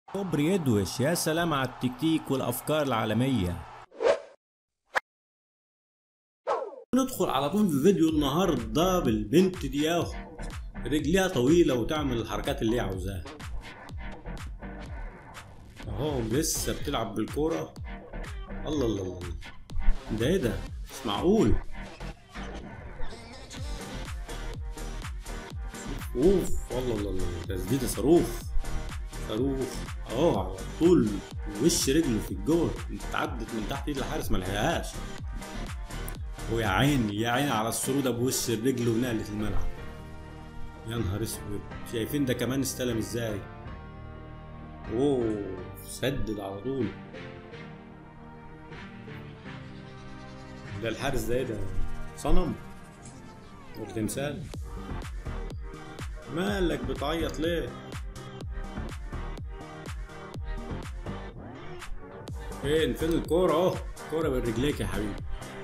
كوبري يدوش يا سلام على التكتيك والافكار العالميه ندخل على طول في فيديو النهارده بالبنت دي اهو رجليها طويله وتعمل الحركات اللي هي عاوزاها اهو لسه بتلعب بالكوره الله الله الله ده ايه ده مش معقول اوف والله الله الله تسديده صاروخ صاروخ اهو على طول وش رجله في الجول اتعدت من تحت ايد الحارس ما لحقهاش ويا عيني يا عيني على السروده بوش الرجل ونقلت الملعب يا نهار اسود شايفين ده كمان استلم ازاي اوه سدد على طول ده الحارس ده ايه ده صنم ولا تمثال مالك بتعيط ليه فين فين الكورة اهو الكورة بين رجليك يا حبيبي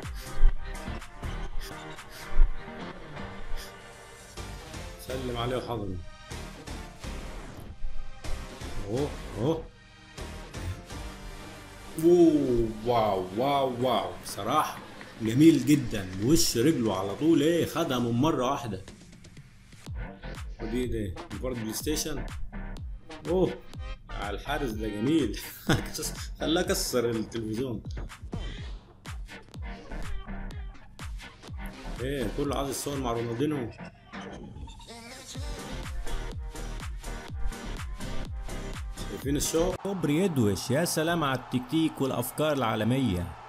سلم عليه وحضنه اهو اهو أوه، واو واو واو بصراحة جميل جدا وش رجله على طول ايه خدها من مرة واحدة ودي ايه ده مباراة بلاي ستيشن اوه على الحارس ده جميل خلاه كسر التلفزيون ايه كله عايز يتصور مع رونالدينو شايفين الشو كوبري يدوش يا سلام على التكتيك والافكار العالميه